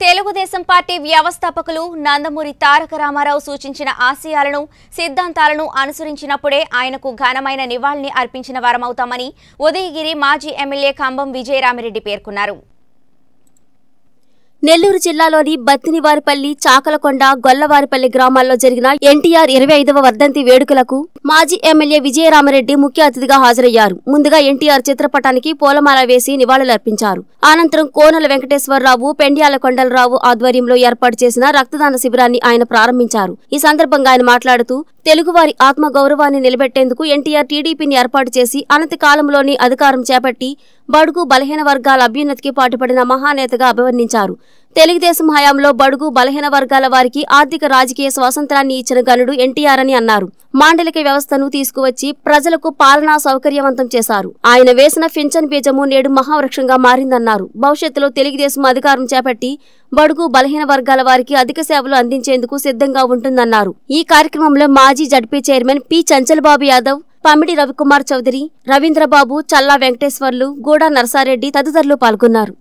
Telugu Desam party వ్యవస్థాపకులు నందమూరి తారక రామారావు సూచించిన ఆశయాలను సిద్ధాంతాలను అనుసరించినప్పుడే ఆయనకు ఘనమైన నివాళిని అర్పించిన వారమవుతామని ఉదయగిరి మాజీ ఎమ్మెల్యే కంబం విజయరామిరెడ్డి పేర్కొన్నారు నెల్లూరు జిల్లాలోని బత్తినివారిపల్లి చాకలకొండ గొల్లవారిపల్లి గ్రామాల్లో జరిగిన ఎన్టీఆర్ ఇరవై ఐదవ వర్ధంతి వేడుకలకు మాజీ ఎమ్మెల్యే విజయరామరెడ్డి ముఖ్య అతిథిగా హాజరయ్యారు ముందుగా ఎన్టీఆర్ చిత్రపటానికి పూలమాల వేసి నివాళులర్పించారు అనంతరం కోనల వెంకటేశ్వరరావు పెండ్యాల కొండలరావు ఆధ్వర్యంలో ఏర్పాటు చేసిన రక్తదాన శిబిరాన్ని ఆయన ప్రారంభించారు ఈ సందర్భంగా ఆయన మాట్లాడుతూ తెలుగువారి ఆత్మ గౌరవాన్ని నిలబెట్టేందుకు ఎన్టీఆర్ టీడీపీని ఏర్పాటు చేసి అనతి కాలంలోని అధికారం చేపట్టి బడుగు బలహీన వర్గాల అభ్యున్నతికి పాటుపడిన మహానేతగా అభివర్ణించారు తెలుగుదేశం హయాంలో బడుగు బలహీన వర్గాల వారికి ఆర్థిక రాజకీయ స్వాతంత్రాన్ని ఇచ్చిన గనుడు ఎన్టీఆర్ అని అన్నారు మాండలిక వ్యవస్థను తీసుకువచ్చి ప్రజలకు పాలనా సౌకర్యవంతం చేశారు ఆయన వేసిన పింఛన్ బీజము నేడు మహావృక్షంగా మారిందన్నారు భవిష్యత్తులో తెలుగుదేశం అధికారం చేపట్టి బడుగు బలహీన వర్గాల వారికి అధిక సేవలు అందించేందుకు సిద్ధంగా ఉంటుందన్నారు ఈ కార్యక్రమంలో మాజీ ZP chairman P Chanchalbabu Yadav Pamidi Ravikumar Chowdary Ravindrababu Challa Venkateswarlu Gooda Narasareddy తదితరులు పాల్గొన్నారు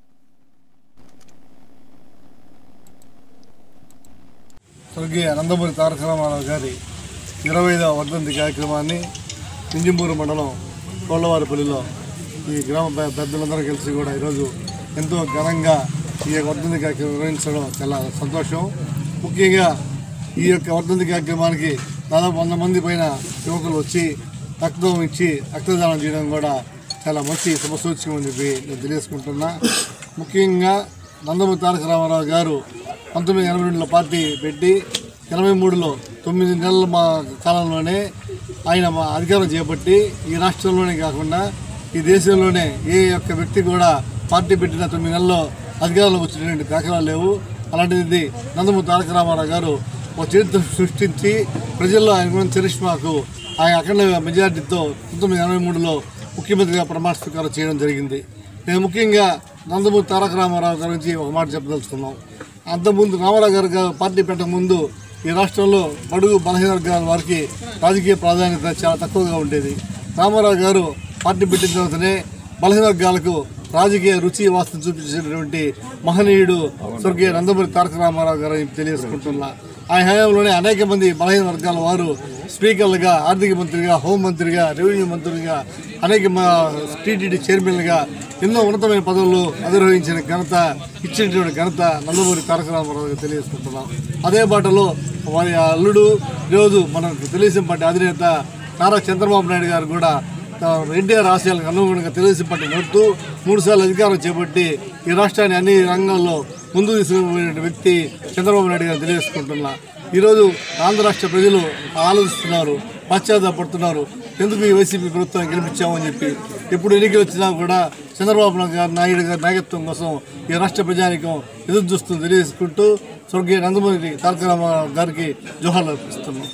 స్వర్గీయ నందమూరి తారక రామారావు గారి ఇరవై ఐదవ వర్ధంతి కార్యక్రమాన్ని ఇంజింబూరు మండలం కోళ్ళవారిపల్లిలో ఈ గ్రామ పె- పెద్దలందరూ కలిసి కూడా ఈరోజు ఎంతో ఘనంగా ఈ యొక్క వర్ధంతి కార్యక్రమం నిర్వహించడం చాలా సంతోషం ముఖ్యంగా ఈ యొక్క వర్ధంతి కార్యక్రమానికి దాదాపు వంద మంది పైన యువకులు వచ్చి రక్తం ఇచ్చి రక్తదానం చేయడం కూడా చాలా మంచి శుభసూచకం అని చెప్పి నేను తెలియజేసుకుంటున్నా ముఖ్యంగా నందమూరి తారక రామారావు గారు పంతొమ్మిది ఎనభై రెండులో పార్టీ పెట్టి ఎనభై మూడులో తొమ్మిది నెలల మా కాలంలోనే ఆయన మా అధికారం చేపట్టి ఈ రాష్ట్రంలోనే కాకుండా ఈ దేశంలోనే ఏ ఒక్క వ్యక్తి కూడా పార్టీ పెట్టిన తొమ్మిది నెలల్లో అధికారంలోకి వచ్చినటువంటి దాఖలాలు లేవు అలాంటిది నందమూరి తారక రామారావు గారు ఒక చరిత్ర సృష్టించి ప్రజల్లో ఆయన ఉన్న చరిష్మాకు ఆయన అఖండ మెజార్టీతో పంతొమ్మిది ఎనభై మూడులో ముఖ్యమంత్రిగా ప్రమాణ స్వీకారం చేయడం జరిగింది నేను ముఖ్యంగా నందమూరి తారక రామారావు గారి గురించి ఒక మాట చెప్పదలుచుకున్నాం అంతకుముందు రామారావు గారు గా- పార్టీ పెట్టక ముందు ఈ రాష్ట్రంలో బడుగు బలహీన వర్గాల వారికి రాజకీయ ప్రాధాన్యత చాలా తక్కువగా ఉండేది రామారావు గారు పార్టీ పెట్టిన తర్వాతనే బలహీన వర్గాలకు రాజకీయ రుచి వాసన చూపించినటువంటి మహనీయుడు స్వర్గీయ నందమూరి తారక రామారావు గారు అని తెలియజేసుకుంటున్నా ఆయన హయాంలోనే అనేక మంది బలహీన వర్గాల వారు స్పీకర్లుగా ఆర్థిక మంత్రిగా హోంమంత్రిగా రెవెన్యూ మంత్రులుగా అనేక మా టీటీడీ చైర్మన్లుగా ఎన్నో ఉన్నతమైన పదవులు అధిరోహించిన ఘనత ఇచ్చినటువంటి ఘనత నందమూరి తారక రామారావు గారు తెలియజేసుకుంటున్నాం అదే బాటలో వారి అల్లుడు ఈరోజు మనకు తెలుగుదేశం పార్టీ అధినేత నారా చంద్రబాబు నాయుడు గారు కూడా ఎన్టీఆర్ ఆశయాలకు అనుగుణంగా తెలుగుదేశం పార్టీ నడుపుతూ మూడుసార్లు అధికారం చేపట్టి ఈ రాష్ట్రాన్ని అన్ని రంగాల్లో ముందుకు తీసుకుపోయిన వ్యక్తి చంద్రబాబు నాయుడు గారు తెలియజేసుకుంటున్నా ఈరోజు ఆంధ్ర రాష్ట్ర ప్రజలు ఆలోచిస్తున్నారు పశ్చాత్తాపడుతున్నారు ఎందుకు ఈ వైసీపీ ప్రభుత్వం గెలిపించామని చెప్పి ఎప్పుడు ఎన్నికలు వచ్చినా కూడా చంద్రబాబు నాయుడు గారు నాయుడు గారి నాయకత్వం కోసం ఈ రాష్ట్ర ప్రజానికం ఎదురు చూస్తూ తెలియజేసుకుంటూ స్వర్గీయ నందమూరి తారక రామారావు గారికి జోహార్లు అర్పిస్తున్నాం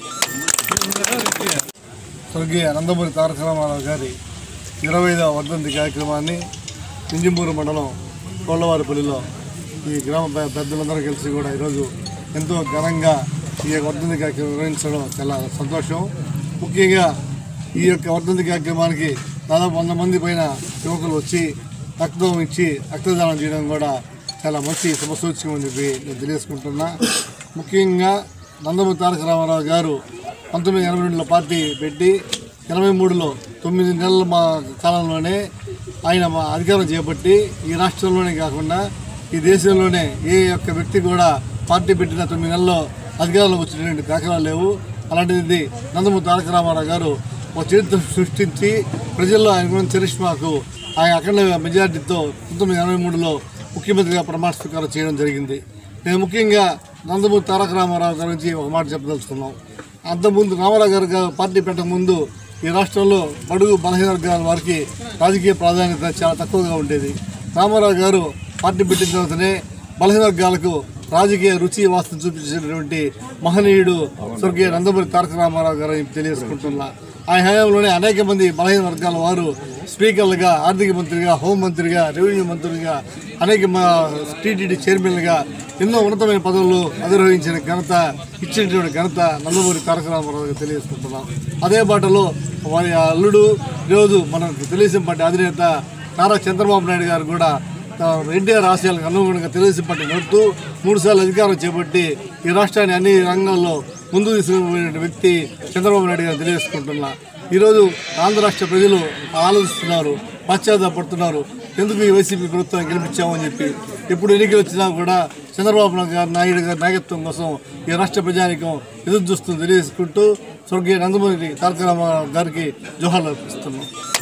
స్వర్గీయ నందమూరి తారక రామారావు గారి ఇరవై ఐదవ వర్ధంతి కార్యక్రమాన్ని ఇంజింబూరు మండలం కోళ్ళవారిపల్లిలో ఈ గ్రామ పె- పెద్దలందరూ కలిసి కూడా ఈరోజు ఎంతో ఘనంగా ఈ యొక్క వర్ధంతి కార్యక్రమం నిర్వహించడం చాలా సంతోషం ముఖ్యంగా ఈ యొక్క వర్ధంతి కార్యక్రమానికి దాదాపు వంద మంది పైన యువకులు వచ్చి రక్తం ఇచ్చి రక్తదానం చేయడం కూడా చాలా మంచి శుభసూచకం అని చెప్పి నేను తెలియజేసుకుంటున్నా ముఖ్యంగా నందమూరి తారక రామారావు గారు పంతొమ్మిది ఎనభై రెండులో పార్టీ పెట్టి ఎనభై మూడులో తొమ్మిది నెలల మా కాలంలోనే ఆయన మా అధికారం చేపట్టి ఈ రాష్ట్రంలోనే కాకుండా ఈ దేశంలోనే ఏ ఒక్క వ్యక్తి కూడా పార్టీ పెట్టిన తొమ్మిది నెలల్లో అధికారంలోకి వచ్చినటువంటి దాఖలాలు లేవు అలాంటిది నందమూరి తారక రామారావు గారు ఒక చరిత్ర సృష్టించి ప్రజల్లో ఆయన ఉన్న చరిష్మాకు ఆయన అఖండ మెజార్టీతో పంతొమ్మిది ఎనభై మూడులో ముఖ్యమంత్రిగా ప్రమాణ స్వీకారం చేయడం జరిగింది నేను ముఖ్యంగా నందమూరి తారక రామారావు గారి గురించి ఒక మాట చెప్పదలుచుకున్నాం అంతకుముందు రామారావు గారు గా- పార్టీ పెట్టక ముందు ఈ రాష్ట్రంలో బడుగు బలహీన వర్గాల వారికి రాజకీయ ప్రాధాన్యత చాలా తక్కువగా ఉండేది రామారావు గారు పార్టీ పెట్టిన తర్వాతనే బలహీన వర్గాలకు రాజకీయ రుచి వాసన చూపించినటువంటి మహనీయుడు స్వర్గీయ నందమూరి తారక రామారావు గారు అని తెలియజేసుకుంటున్నా ఆయన హయాంలోనే అనేక మంది బలహీన వర్గాల వారు స్పీకర్లుగా ఆర్థిక మంత్రిగా హోంమంత్రిగా రెవెన్యూ మంత్రులుగా అనేక మా టీటీడీ చైర్మన్లుగా ఎన్నో ఉన్నతమైన పదవులు అధిరోహించిన ఘనత ఇచ్చినటువంటి ఘనత నందమూరి తారక రామారావు గారు తెలియజేసుకుంటున్నాం అదే బాటలో వారి అల్లుడు ఈరోజు మనకు తెలుగుదేశం పార్టీ అధినేత నారా చంద్రబాబు నాయుడు గారు కూడా ఎన్టీఆర్ ఆశయాలకు అనుగుణంగా తెలుగుదేశం పార్టీ నడుపుతూ మూడుసార్లు అధికారం చేపట్టి ఈ రాష్ట్రాన్ని అన్ని రంగాల్లో ముందుకు తీసుకుపోయిన వ్యక్తి చంద్రబాబు నాయుడు గారు తెలియజేసుకుంటున్నా ఈరోజు ఆంధ్ర రాష్ట్ర ప్రజలు ఆలోచిస్తున్నారు పశ్చాత్తాపడుతున్నారు ఎందుకు ఈ వైసీపీ ప్రభుత్వాన్ని గెలిపించామని చెప్పి ఎప్పుడు ఎన్నికలు వచ్చినా కూడా చంద్రబాబు నాయుడు నాయుడు గారి నాయకత్వం కోసం ఈ రాష్ట్ర ప్రజానికం ఎదురు చూస్తుంది తెలియజేసుకుంటూ స్వర్గీయ నందమూరి తారక రామారావు గారికి జోహార్లు అర్పిస్తున్నాం